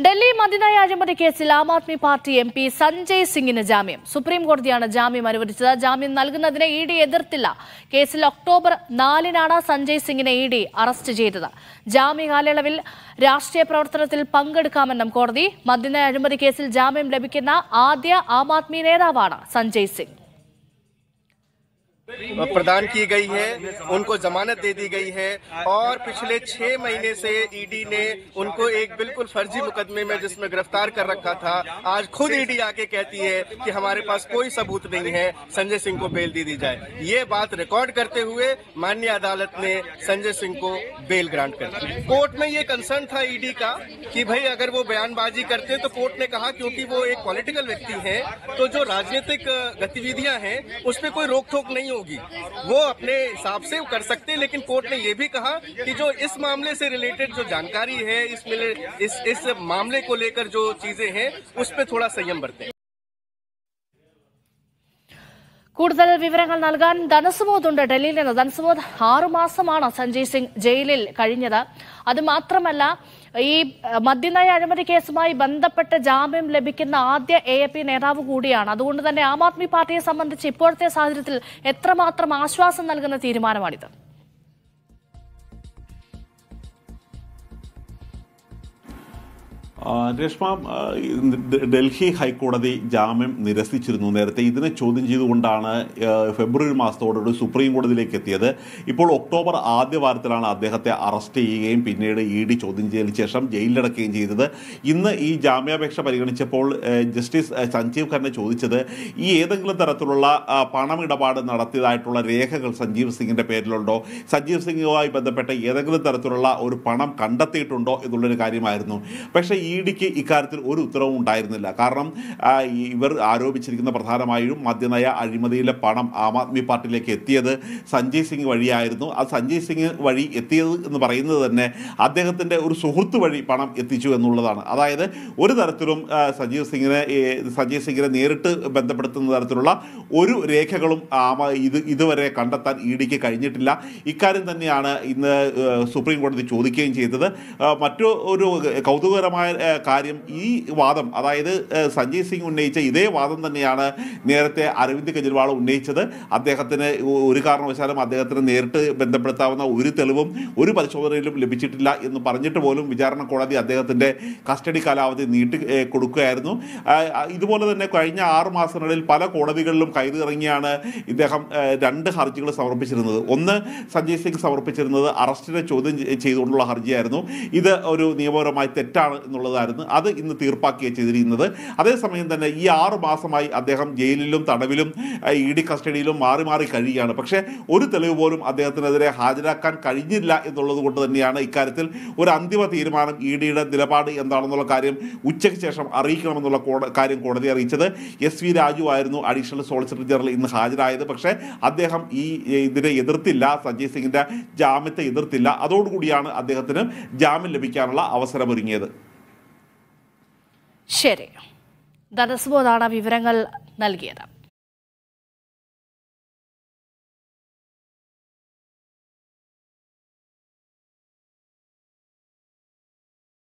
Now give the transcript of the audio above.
ഡൽഹി മതിനയ അഴിമതി കേസിൽ Aam Aadmi party M P Sanjay സിംഗിന് ജാമ്യം സുപ്രീം കോടതിയാണ് ജാമ്യം അനുവദിച്ചത് ജാമ്യം നൽകുന്നതിനെ ഇ ഡി എതിർത്തില്ല കേസിൽ ഒക്ടോബർ നാലിനാണ് സഞ്ജയ് സിംഗിനെ ഇ ഡി അറസ്റ്റ് ചെയ്തത് ജാമ്യ കാലയളവിൽ രാഷ്ട്രീയ പ്രവർത്തനത്തിൽ പങ്കെടുക്കാമെന്നും കോടതി മദ്യനയ അഴിമതി കേസിൽ ജാമ്യം ലഭിക്കുന്ന ആദ്യ ആം ആദ്മി നേതാവാണ് സഞ്ജയ് സിംഗ് प्रदान की गई है उनको जमानत दे दी गई है और पिछले छह महीने से ईडी ने उनको एक बिल्कुल फर्जी मुकदमे में जिसमें गिरफ्तार कर रखा था आज खुद ईडी आके कहती है कि हमारे पास कोई सबूत नहीं है संजय सिंह को बेल दे दी जाए ये बात रिकॉर्ड करते हुए माननीय अदालत ने संजय सिंह को बेल ग्रांट कर दी कोर्ट में ये कंसर्न था ईडी का कि भाई अगर वो बयानबाजी करते तो कोर्ट ने कहा क्योंकि वो एक पॉलिटिकल व्यक्ति है तो जो राजनीतिक गतिविधियां हैं उस पर कोई रोक टोक नहीं होगी वो अपने हिसाब से कर सकते हैं लेकिन कोर्ट ने ये भी कहा कि जो इस मामले से रिलेटेड जो जानकारी है इस मिले- इस इस मामले को लेकर जो चीजें हैं उस पर थोड़ा संयम बरतें കൂടുതൽ വിവരങ്ങൾ നൽകാൻ ധനസുമോദ് ഉണ്ട് ഡൽഹിയിൽ നിന്ന് ധനസുമോദ് ആറുമാസമാണ് സഞ്ജയ് സിംഗ് ജയിലിൽ കഴിഞ്ഞത് അത് മാത്രമല്ല ഈ അഹ്, മദ്യനയ അഴിമതി കേസുമായി ബന്ധപ്പെട്ട് ജാമ്യം ലഭിക്കുന്ന ആദ്യ എ എ പി നേതാവ് കൂടിയാണ് അതുകൊണ്ട് തന്നെ ആം ആദ്മി പാർട്ടിയെ സംബന്ധിച്ച് ഇപ്പോഴത്തെ സാഹചര്യത്തിൽ എത്രമാത്രം ആശ്വാസം നൽകുന്ന തീരുമാനമാണിത് ആ, രേഷ്മ ആ, ഡ- ഡൽഹി ഹൈക്കോടതി ജാമ്യം നിരസിച്ചിരുന്നു നേരത്തെ ഇതിനെ ചോദ്യം ചെയ്തുകൊണ്ടാണ് ആ, ഫെബ്രുവരി മാസത്തോടുകൂടി സുപ്രീം കോടതിയിലേക്ക് എത്തിയത് ഇപ്പോൾ ഒക്ടോബർ ആദ്യ വാരത്തിലാണ് അദ്ദേഹത്തെ അറസ്റ്റ് ചെയ്യുകയും പിന്നീട് ഇ ഡി ചോദ്യം ചെയ്തതിന് ശേഷം ജയിലിലടക്കുകയും ചെയ്തത് ഇന്ന് ഈ ജാമ്യാപേക്ഷ പരിഗണിച്ചപ്പോൾ ആ, ജസ്റ്റിസ് ആ, സഞ്ജീവ് ഖന്ന ചോദിച്ചത് ഈ ഏതെങ്കിലും തരത്തിലുള്ള ആ, പണമിടപാട് നടത്തിയതായിട്ടുള്ള രേഖകൾ സഞ്ജീവ് സിംഗിന്റെ പേരിലുണ്ടോ സഞ്ജീവ് സിംഗുമായി ബന്ധപ്പെട്ട ഏതെങ്കിലും തരത്തിലുള്ള ഒരു പണം കണ്ടെത്തിയിട്ടുണ്ടോ എന്നുള്ളൊരു കാര്യമായിരുന്നു പക്ഷേ ഇ ഡിക്ക് ഇക്കാര്യത്തിൽ ഒരു ഉത്തരവും ഉണ്ടായിരുന്നില്ല കാരണം ആ, ഈ ഇവർ ആരോപിച്ചിരിക്കുന്ന പ്രധാനമായും മദ്യനയ അഴിമതിയിലെ പണം ആം ആദ്മി പാർട്ടിയിലേക്ക് എത്തിയത് സഞ്ജയ് സിംഗ് വഴിയായിരുന്നു ആ സഞ്ജയ് സിംഗ് വഴി എത്തിയത് എന്ന് പറയുന്നത് തന്നെ അദ്ദേഹത്തിൻ്റെ ഒരു സുഹൃത്ത് വഴി പണം എത്തിച്ചു എന്നുള്ളതാണ് അതായത് ഒരു തരത്തിലും ആ, സഞ്ജീവ് സിംഗിനെ ഈ സഞ്ജയ് സിംഗിനെ നേരിട്ട് ബന്ധപ്പെടുത്തുന്ന തരത്തിലുള്ള ഒരു രേഖകളും ആമ ഇത് ഇതുവരെ കണ്ടെത്താൻ ഇ ഡിക്ക് കഴിഞ്ഞിട്ടില്ല ഇക്കാര്യം തന്നെയാണ് ഇന്ന് ഏഹ്, സുപ്രീം കോടതി ചോദിക്കുകയും ചെയ്തത് ആ, മറ്റു ഒരു കൗതുകകരമായ ഏഹ്, കാര്യം ഈ വാദം അതായത് ഏഹ്, സഞ്ജയ് സിംഗ് ഉന്നയിച്ച ഇതേ വാദം തന്നെയാണ് നേരത്തെ അരവിന്ദ് കെജ്രിവാൾ ഉന്നയിച്ചത് അദ്ദേഹത്തിന് ഒ- ഒരു കാരണവശാലും അദ്ദേഹത്തിന് നേരിട്ട് ബന്ധപ്പെടുത്താവുന്ന ഒരു തെളിവും ഒരു പരിശോധനയിലും ലഭിച്ചിട്ടില്ല എന്ന് പറഞ്ഞിട്ട് പോലും വിചാരണ കോടതി അദ്ദേഹത്തിൻ്റെ കസ്റ്റഡി കാലാവധി നീട്ടി ഏഹ്, കൊടുക്കുകയായിരുന്നു ആ, ആ, ഇതുപോലെ തന്നെ കഴിഞ്ഞ ആറ് മാസങ്ങളിൽ പല കോടതികളിലും കയറിയിറങ്ങിയാണ് ഇദ്ദേഹം ഏഹ്, രണ്ട് ഹർജികൾ സമർപ്പിച്ചിരുന്നത് ഒന്ന് സഞ്ജയ് സിംഗ് സമർപ്പിച്ചിരുന്നത് അറസ്റ്റിനെ ചോദ്യം ചെ- ചെയ്തുകൊണ്ടുള്ള ഹർജിയായിരുന്നു ഇത് ഒരു നിയമപരമായി തെറ്റാണ് എന്നുള്ളതായിരുന്നു അത് ഇന്ന് തീർപ്പാക്കുകയാണ് ചെയ്തിരിക്കുന്നത് അതേസമയം തന്നെ ഈ ആറ് മാസമായി അദ്ദേഹം ജയിലിലും തടവിലും ഇ ഡി കസ്റ്റഡിയിലും മാറി മാറി കഴിയുകയാണ് പക്ഷേ ഒരു തെളിവ് പോലും അദ്ദേഹത്തിനെതിരെ ഹാജരാക്കാൻ കഴിഞ്ഞില്ല എന്നുള്ളത് കൊണ്ട് തന്നെയാണ് ഇക്കാര്യത്തിൽ ഒരു അന്തിമ തീരുമാനം ഇ ഡിയുടെ നിലപാട് എന്താണെന്നുള്ള കാര്യം ഉച്ചയ്ക്ക് ശേഷം അറിയിക്കണമെന്നുള്ള കോട- കാര്യം കോടതി അറിയിച്ചത് എസ് വി രാജു ആയിരുന്നു അഡീഷണൽ സോളിസിറ്റർ ജനറൽ ഇന്ന് ഹാജരായത് പക്ഷേ അദ്ദേഹം ഈ ഇതിനെ എതിർത്തില്ല സഞ്ജയ് സിംഗിന്റെ ജാമ്യത്തെ എതിർത്തില്ല അതോടുകൂടിയാണ് അദ്ദേഹത്തിന് ജാമ്യം ലഭിക്കാനുള്ള അവസരമൊരുങ്ങിയത് ശരി ധനസുമോദാണ് വിവരങ്ങൾ നൽകിയത്